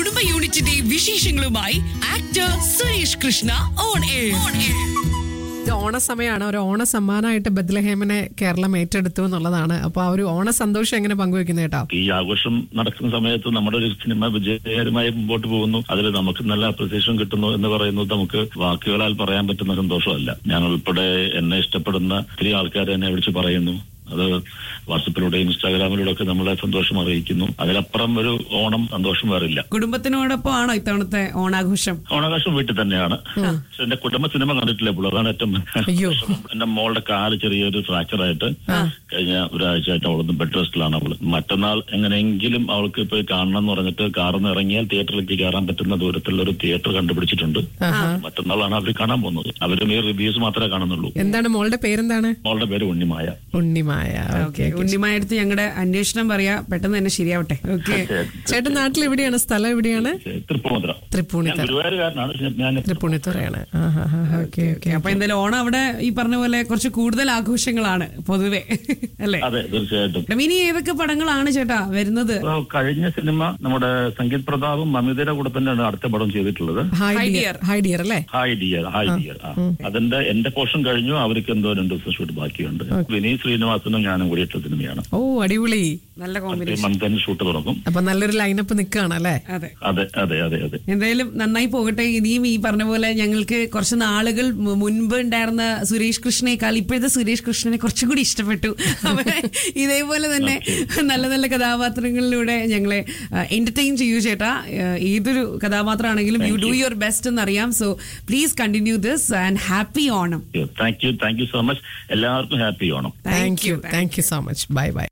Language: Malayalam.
കുടുംബ യൂണിറ്റിന്റെ വിശേഷങ്ങളുമായി actor Suresh Krishna on air ഇത് ഓണസമയമാണ് ഒരു ഓണ സമ്മാനമായിട്ട് ബദ്ലഹേമനെ കേരളം ഏറ്റെടുത്തു എന്നുള്ളതാണ് അപ്പൊ ആ ഒരു ഓണ സന്തോഷം എങ്ങനെ പങ്കുവെക്കുന്നത് കേട്ടോ ഈ ആഘോഷം നടക്കുന്ന സമയത്ത് നമ്മുടെ ഒരു സിനിമ വിജയകരമായി മുമ്പോട്ട് പോകുന്നു അതിൽ നമുക്ക് നല്ല അപ്രിസിയേഷൻ കിട്ടുന്നു എന്ന് പറയുന്നത് നമുക്ക് വാക്കുകളാൽ പറയാൻ പറ്റുന്ന സന്തോഷമല്ല ഞാൻ ഉൾപ്പെടെ എന്നെ ഇഷ്ടപ്പെടുന്ന ഒത്തിരി ആൾക്കാർ എന്നെ വിളിച്ച് പറയുന്നു അത് വാട്സപ്പിലൂടെയും ഇൻസ്റ്റാഗ്രാമിലൂടെ ഒക്കെ നമ്മളെ സന്തോഷം അറിയിക്കുന്നു അതിലപ്പുറം ഒരു ഓണം സന്തോഷം വേറില്ല കുടുംബത്തിനോടൊപ്പം ആണോ ഇത്തവണത്തെ ഓണാഘോഷം ഓണാഘോഷം വീട്ടിൽ തന്നെയാണ് പക്ഷെ എന്റെ കുടുംബ സിനിമ കണ്ടിട്ടില്ല ഇപ്പോൾ അതാണ് ഏറ്റവും അയ്യോ. വിഷമം. എന്റെ മോളുടെ കാല് ചെറിയൊരു ഫ്രാക്ചർ ആയിട്ട് കഴിഞ്ഞ ഒരാഴ്ചയായിട്ട് അവളൊന്ന് ബെഡ് റെസ്റ്റിലാണ് അവള് മറ്റന്നാൾ എങ്ങനെയെങ്കിലും അവൾക്ക് പോയി കാണണം എന്ന് പറഞ്ഞിട്ട് കാറിൽ നിന്ന് ഇറങ്ങിയാൽ തിയേറ്ററിലേക്ക് കയറാൻ പറ്റുന്ന ദൂരത്തിലുള്ള ഒരു തിയേറ്റർ കണ്ടുപിടിച്ചിട്ടുണ്ട് മറ്റന്നാളാണ് അവർ കാണാൻ പോകുന്നത് അവരും ഈ റിവ്യൂസ് മാത്രമേ കാണുന്നുള്ളൂ എന്താണ് മോളുടെ പേരെന്താണ് മോളുടെ പേര് ഉണ്ണിമായ ഉണ്ണിമായ ഓക്കെ ഉണ്ണിമായടുത്ത് ഞങ്ങളുടെ അന്വേഷണം പറയാ പെട്ടെന്ന് തന്നെ ശരിയാവട്ടെ ഓക്കെ ചേട്ടൻ നാട്ടിൽ എവിടെയാണ് സ്ഥലം എവിടെയാണ് തൃപ്പൂണിത്തുറ ഞാൻ തൃപ്പൂണിത്തറ ഗുരുവായൂരുകാരനാണ് പക്ഷെ ഞാൻ തൃപ്പൂണിത്തുറയാണ് ഓക്കെ ഓക്കെ അപ്പൊ എന്തായാലും ഓണം അവിടെ ഈ പറഞ്ഞ പോലെ കുറച്ച് കൂടുതൽ ആഘോഷങ്ങളാണ് പൊതുവെ അല്ലേ അതെ തീർച്ചയായിട്ടും അപ്പം ഇനി ഏതൊക്കെ പടങ്ങളാണ് ചേട്ടാ വരുന്നത് ഇപ്പൊ കഴിഞ്ഞ സിനിമ നമ്മുടെ സംഗീത് പ്രതാപും മമിതയുടെ കൂടെ തന്നെയാണ് അടുത്ത പടം ചെയ്തിട്ടുള്ളത് hi Hi dear hi dear അല്ലേ ഹായ് ഡിയർ ഹായ് ഡിയർ ആ അതിന്റെ എന്റെ പോർഷൻ കഴിഞ്ഞു അവർക്ക് എന്തോ രണ്ട് ദിവസം ഷൂട്ട് ബാക്കിയുണ്ട് വിനീത് ശ്രീനിവാസനും ഞാനും കൂടി ഇട്ട സിനിമയാണ് ഓ അടിപൊളി നല്ല ഈ കോമ്പിനേഷൻ മന്ത് തന്നെ ഷൂട്ട് തുടങ്ങും അപ്പൊ നല്ലൊരു ലൈനപ്പ് നിൽക്കുകയാണ് അല്ലേ അതെ അതെ അതെ അതെ അതെ എന്തായാലും നന്നായി പോകട്ടെ ഇനിയും ഈ പറഞ്ഞ പോലെ ഞങ്ങൾക്ക് കുറച്ച് നാളുകൾ മു- മുൻപ് ഉണ്ടായിരുന്ന സുരേഷ് കൃഷ്ണനേക്കാൾ ഇപ്പോഴത്തെ സുരേഷ് കൃഷ്ണനെ കുറച്ചും കൂടി ഇഷ്ടപ്പെട്ടു അപ്പൊ ഇതേപോലെ തന്നെ നല്ല നല്ല കഥാപാത്രങ്ങളിലൂടെ ഞങ്ങളെ എന്റർടൈൻ ചെയ്യൂ ചേട്ടാ ഏഹ് ഏതൊരു കഥാപാത്രമാണെങ്കിലും യു ഡു യുവർ ബെസ്റ്റ് എന്നറിയാം so please continue this and happy Onam thank you thank you so much എല്ലാവർക്കും happy Onam thank you thank you so much bye by